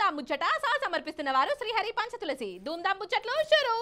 ధూమ్ధామ్ ముచ్చట సహ సమర్పిస్తున్న వారు శ్రీహరి పంచతులసి ధూమ్ధామ్ ముచ్చట్లు షురు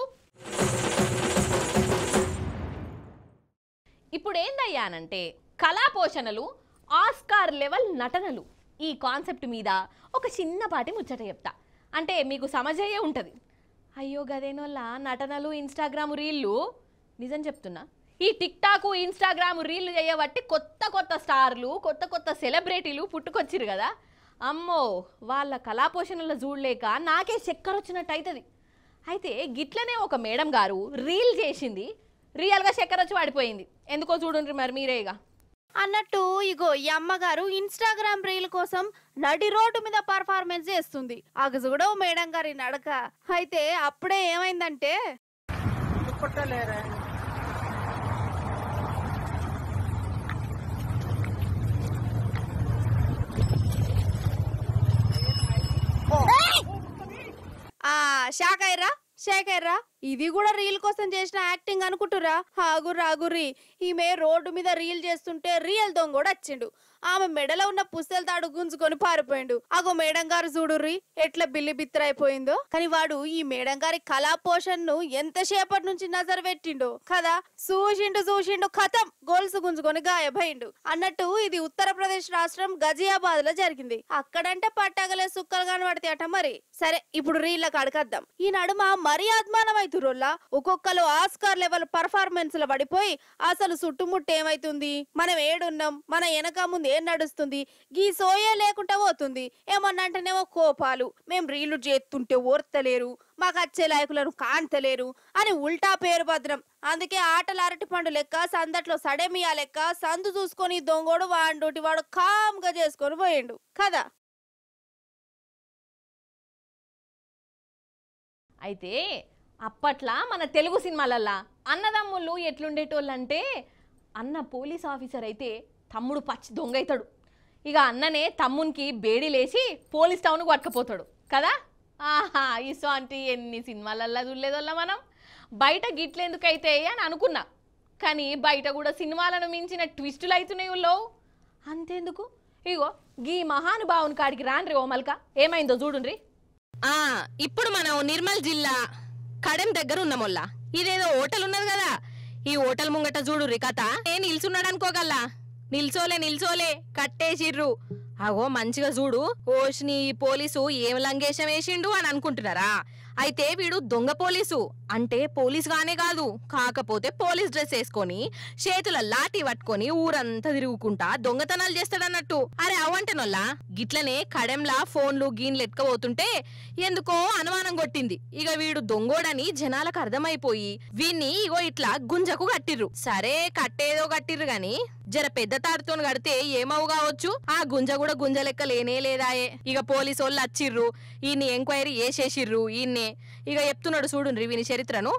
ఇప్పుడు ఏందయ్యానంటే కళా పోషణలు ఆస్కార్ లెవెల్ నటనలు ఈ కాన్సెప్ట్ మీద ఒక చిన్నపాటి ముచ్చట చెప్తా అంటే మీకు సమజయ్యే ఉంటుంది అయ్యో గదేనోళ్ళ నటనలు ఇన్స్టాగ్రామ్ రీళ్ళు నిజం చెప్తున్నా ఈ టిక్ టాక్ ఇన్స్టాగ్రామ్ రీళ్లు చేయబట్టి కొత్త కొత్త స్టార్లు కొత్త కొత్త సెలబ్రిటీలు పుట్టుకొచ్చిరు కదా అమ్మో వాళ్ళ కళాపోషణలో చూడలేక నాకే చక్కెర వచ్చినట్టు అవుతుంది అయితే గిట్లనే ఒక మేడం గారు రీల్ చేసింది రియల్గా చక్కెర వచ్చి పడిపోయింది ఎందుకో చూడండి మరి మీరేగా అన్నట్టు ఇగో ఈ అమ్మగారు ఇన్స్టాగ్రామ్ రీల్ కోసం నడి రోడ్డు మీద పర్ఫార్మెన్స్ చేస్తుంది అగజుగడో మేడం గారి నడక అయితే అప్పుడే ఏమైందంటే ఆ షాక్ అయ్యరా షేక్ అయ్యరా ఇది కూడా రీల్ కోసం చేసిన యాక్టింగ్ అనుకుంటురా ఆగుర్రి ఆగుర్రి ఈమె రోడ్డు మీద రీల్ చేస్తుంటే రియల్ దొంగ కూడా వచ్చిండు ఆమె మెడలో ఉన్న పుస్తల తాడు గుంజుకొని పారిపోయిండు అగో మేడం గారు చూడుర్రి ఎట్లా బిల్లి బిత్తరైపోయిందో కానీ వాడు ఈ మేడం గారి కళా పోషణ్ ను ఎంతసేపటి నుంచి నజర్ పెట్టిండో కదా చూసిండు చూసిండు కథం గోల్స్ గుంజుకొని గాయపోయిండు అన్నట్టు ఇది ఉత్తరప్రదేశ్ రాష్ట్రం గజియాబాద్ లో జరిగింది అక్కడంటే పట్టాగలే సుక్కలు కనబడతాయి అట మరి సరే ఇప్పుడు రీళ్ళకి అడగద్దాం ఈ నడుమ మరీ అద్మానమైతురోల్లా ఒక్కొక్కరు ఆస్కార్ లెవెల్ పర్ఫార్మెన్స్ లో పడిపోయి అసలు చుట్టుముట్టు ఏమైతుంది మనం ఏడున్నాం మన వెనక ముందు ఏం నడుస్తుంది గీ సోయే లేకుండా పోతుంది ఏమన్నా అంటేనేమో కోపాలు మేం రీళ్లు చేస్తుంటే ఓర్తలేరు మాకు వచ్చే లాయకులను కాంతలేరు అని ఉల్టా పేరు భద్రం అందుకే ఆటలు అరటి పండు లెక్క సందట్లో సడేమియా లెక్క సందు చూసుకొని ఈ దొంగోడు వాండోటి వాడు కామ్గా చేసుకొని పోయిండు కదా అయితే అప్పట్లా మన తెలుగు సినిమాలల్లా అన్నదమ్ముళ్ళు ఎట్లుండేటోళ్ళంటే అన్న పోలీస్ ఆఫీసర్ అయితే తమ్ముడు పచ్చి దొంగ అవుతాడు ఇక అన్ననే తమ్మునికి బేడి లేచి పోలీస్ టౌన్కి పట్టుకపోతాడు కదా ఆహా ఇసోంటి ఎన్ని సినిమాలల్లా చూడలేదోళ్ళ మనం బయట గిట్లెందుకు అయితే అని అనుకున్నా కానీ బయట కూడా సినిమాలను మించిన ట్విస్టులు అవుతున్నాయి ఉల్లో అంతేందుకు ఇగో గీ మహానుభావుని కాడికి రాండ్రి ఓ మల్క ఏమైందో చూడుండ్రి ఆ ఇప్పుడు మనం నిర్మల్ జిల్లా కడెం దగ్గర ఉన్నామొల్లా ఇదేదో హోటల్ ఉన్నది కదా ఈ హోటల్ ముంగట చూడు రికత ఏ నిల్చున్నాడు అనుకోగల్లా నిల్చోలే నిల్చోలే కట్టేసిర్రు అగో మంచిగా చూడు ఓష్ని ఈ పోలీసు ఏం లంగేషం వేసిండు అని అనుకుంటున్నారా అయితే వీడు దొంగ పోలీసు అంటే పోలీస్ గానే కాదు కాకపోతే పోలీస్ డ్రెస్ వేసుకొని చేతుల లాఠీ పట్టుకొని ఊరంతా తిరుగుకుంటా దొంగతనాలు చేస్తాడన్నట్టు అరే అవంటనొల్లా గిట్లనే కడెంలా ఫోన్లు గీన్లు ఎత్తుకపోతుంటే ఎందుకో అనుమానం కొట్టింది ఇక వీడు దొంగోడని జనాలకు అర్థమైపోయి వీన్ని ఇగో ఇట్లా గుంజకు కట్టిర్రు సరే కట్టేదో కట్టిర్రు గాని జర పెద్ద తాడుతో కడితే ఏమవు కావచ్చు ఆ గుంజ కూడా గుంజ లెక్క లేనే లేదాయే ఇక పోలీసు వాళ్ళు వచ్చిర్రు ఈయన్ని ఎంక్వైరీ చేసేసిర్రు ఈయన్నే ఇక చెప్తున్నాడు చూడుండ్రి వీని చరిత్రను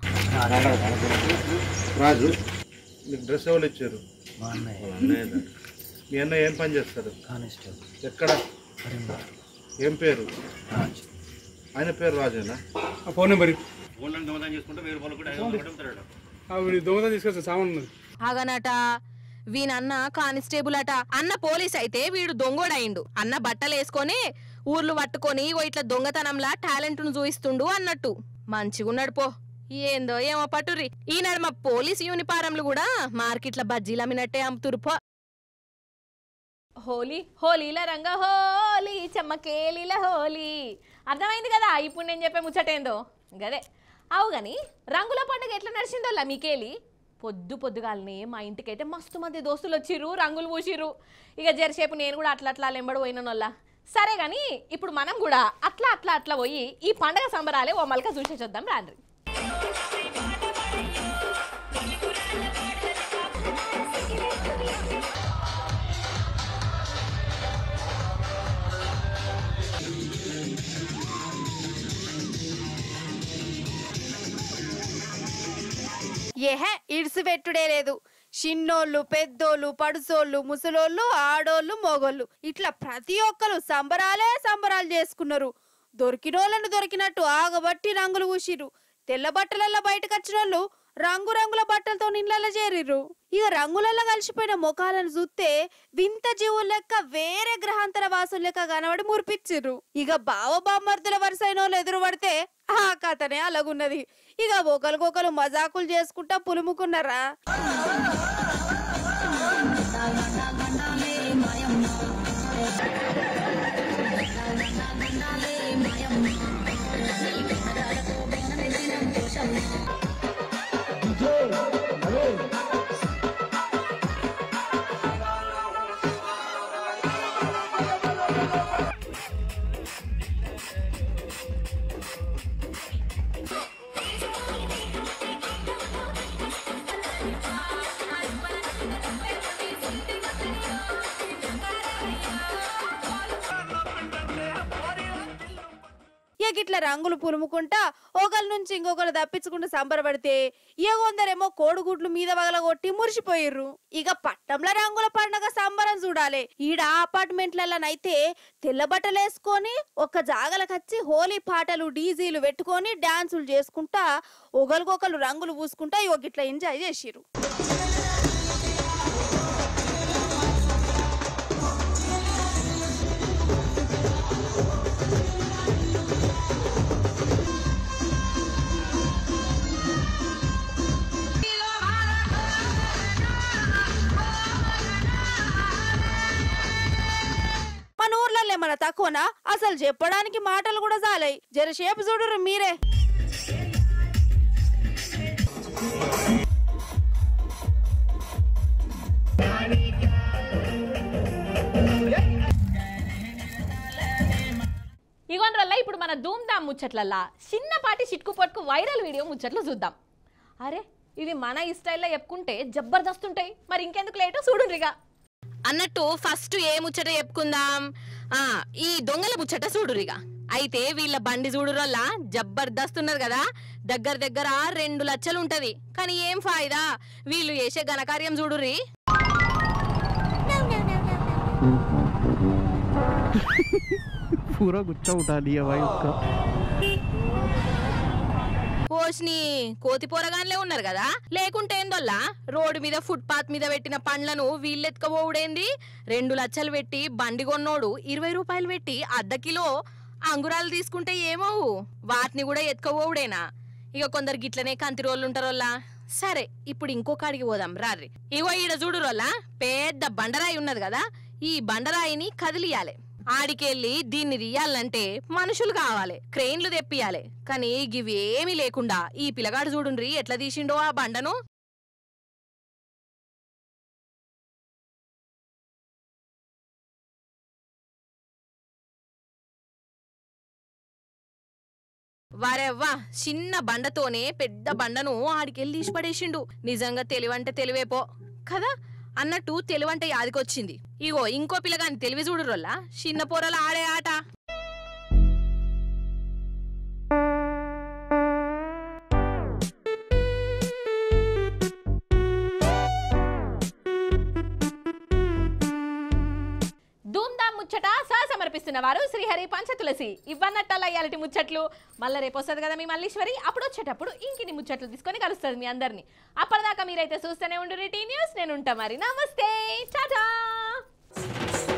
రాజు మీకు డ్రెస్ ఎవరు ఇచ్చారు మా అన్నయ్య అన్నయ్య మీ అన్న ఏం పని చేస్తాడు కానిస్టేబుల్ ఎక్కడ కరీంనగర్ ఏం పేరు రాజ్ ఆయన పేరు రాజేనా ఆ ఫోన్ నెంబర్ ఫోన్లను దొంగతనం చేసుకుంటే వేరే వాళ్ళు కూడా ఐదు వందలు కొట్టుకుంటారట. దొంగతనం తీసుకొస్తా సామాన్ ఉన్నది ఆగనట వీనన్న కానిస్టేబుల్ అట అన్న పోలీస్ అయితే వీడు దొంగోడయిండు అన్న బట్టలు వేసుకొని ఊర్లు పట్టుకొని ఓ ఇట్లా దొంగతనంలా టాలెంట్ ను చూయిస్తుండు అన్నట్టు మంచిగున్నాడు పో ఏందో ఏమో పట్టుర్రి ఈనాడు మా పోలీస్ యూనిఫారంలు కూడా మార్కెట్ల బజ్జీలు అమ్మినట్టే అమ్ముతురు పో హోలీ హోలీల రంగ హోలీ చెమ్మకేలీల హోలీ అర్థమైంది కదా ఇప్పుడు నేను చెప్పే ముచ్చటేందో గదే అవు కానీ రంగుల పండుగ ఎట్లా నడిచిందో మీకేలి పొద్దు పొద్దుగాలనే మా ఇంటికైతే మస్తు మంది దోస్తులు వచ్చిర్రు రంగులు పూసిర్రు ఇక జరసేపు నేను కూడా అట్లా అట్లా లెంబడి పోయినోళ్ళ సరే కానీ ఇప్పుడు మనం కూడా అట్లా అట్లా అట్లా పోయి ఈ పండగ సంబరాలే ఓ మలక చూసేసొద్దాం రాండ్రి ఏహే ఇడిసి పెట్టుడే లేదు చిన్నోళ్ళు పెద్దోళ్ళు పడుసోళ్ళు ముసలోళ్ళు ఆడోళ్ళు మొగోళ్ళు ఇట్లా ప్రతి ఒక్కరు సంబరాలే సంబరాలు చేసుకున్నారు దొరికినోళ్ళను దొరికినట్టు ఆగబట్టి రంగులు పూసిర్రు తెల్ల బట్టలల్లో బయటకు వచ్చిన వాళ్ళు రంగురంగుల బట్టలతో ఇండ్లలో చేరిర్రు ఇక రంగులలో కలిసిపోయిన ముఖాలను చూస్తే వింత జీవుల లెక్క వేరే గ్రహాంతర వాసుల లెక్క కనబడి మురిపిచ్చిర్రు ఇక బావ బామ్మర్దుల వరుసైన వాళ్ళు ఎదురు పడితే ఆ కథనే అలాగున్నది ఇక ఒకరికొకరు మజాకులు చేసుకుంటా పులుముకున్నారా ఇక ఇట్లా రంగులు పులుముకుంటా ఒకరి నుంచి ఇంకొకరు తప్పించుకుంటూ సంబరపడితే ఇక కొందరేమో కోడిగుడ్లు మీద వగలగొట్టి మురిసిపోయిర్రు ఇక పట్టంలో రంగుల పండగ సంబరం చూడాలి ఈడ అపార్ట్మెంట్లలోనైతే తెల్ల బట్టలు వేసుకొని ఒక జాగలకచ్చి హోలీ పాటలు డీజీలు పెట్టుకొని డాన్సులు చేసుకుంటా ఒకరికొకరు రంగులు పూసుకుంటా ఇక ఇట్లా ఎంజాయ్ చేసిర్రు మన ఊర్లలో ఏమన్నా తక్కువనా అసలు చెప్పడానికి మాటలు కూడా చాలాయి జరసేపు చూడరు మీరే ఇగోనరల్లా ఇప్పుడు మన ధూమ్ ధామ్ ముచ్చట్లల్లా చిన్నపాటి చిట్కు పట్టుకు వైరల్ వీడియో ముచ్చట్లు చూద్దాం అరే ఇవి మన ఈ స్టైల్లో చెప్పుకుంటే జబర్దస్త్ ఉంటాయి మరి ఇంకెందుకు లేటు చూడుండ్రిగా అన్నట్టు ఫస్ట్ ఏ ముచ్చట చెప్పుకుందాం ఆ ఈ దొంగల ముచ్చట చూడురిగా అయితే వీళ్ళ బండి చూడురల్లా జబర్దస్త్ ఉన్నది కదా దగ్గర దగ్గర రెండు లక్షలు ఉంటది కానీ ఏం ఫాయిదా వీళ్ళు చేసే ఘనకార్యం చూడుర్రి पूरा गुच्छा उठा लिया भाई उसका పోషిని కోతి పోరగాన్లే ఉన్నారు కదా లేకుంటే ఏందోల్లా రోడ్డు మీద ఫుట్ పాత్ మీద పెట్టిన పండ్లను వీళ్ళెత్తుకపోవుడేంది రెండు లక్షలు పెట్టి బండి కొన్నోడు ఇరవై రూపాయలు పెట్టి అర్ధ కిలో అంగురాలు తీసుకుంటే ఏమవు వాటిని కూడా ఎత్తుకపోవుడేనా ఇక కొందరు గిట్లనే కంతి రోళ్ళు ఉంటారోల్లా సరే ఇప్పుడు ఇంకో కాడికి పోదాం రారి ఇగో ఈడ చూడు రోల్లా పెద్ద బండరాయి ఉన్నది కదా ఈ బండరాయిని కదిలియాలి ఆడికెళ్ళి దీన్ని తీయాలంటే మనుషులు కావాలి క్రెయిన్లు తెప్పియాలి కానీ గివి ఏమీ లేకుండా ఈ పిల్లగాడు చూడుండ్రి ఎట్లా తీసిండో ఆ బండను వారెవ్వా చిన్న బండతోనే పెద్ద బండను ఆడికెళ్ళి తీసి పడేసిండు నిజంగా తెలివంటే తెలివేపో కదా అన్నట్టు తెలివంటే యాదికొచ్చింది ఇగో ఇంకో పిల్లగాని తెలివి చూడురోల్లా చిన్న పోరల ఆడే ఆట ధూమ్ ధామ్ ముచ్చట సహ సమర్పిస్తున్న వారు శ్రీహరి పంచతులసి ఇవ్వన్నట్టాల ఇయాలటి ముచ్చట్లు మళ్ళీ రేపు వస్తుంది కదా మీ మల్లీశ్వరి అప్పుడు వచ్చేటప్పుడు ఇంకిని ముచ్చట్లు తీసుకొని కలుస్తుంది మీ అందరినీ అప్పటిదాకా మీరైతే చూస్తూనే ఉండు టీ న్యూస్ నేను ఉంటా మరి నమస్తే టాటా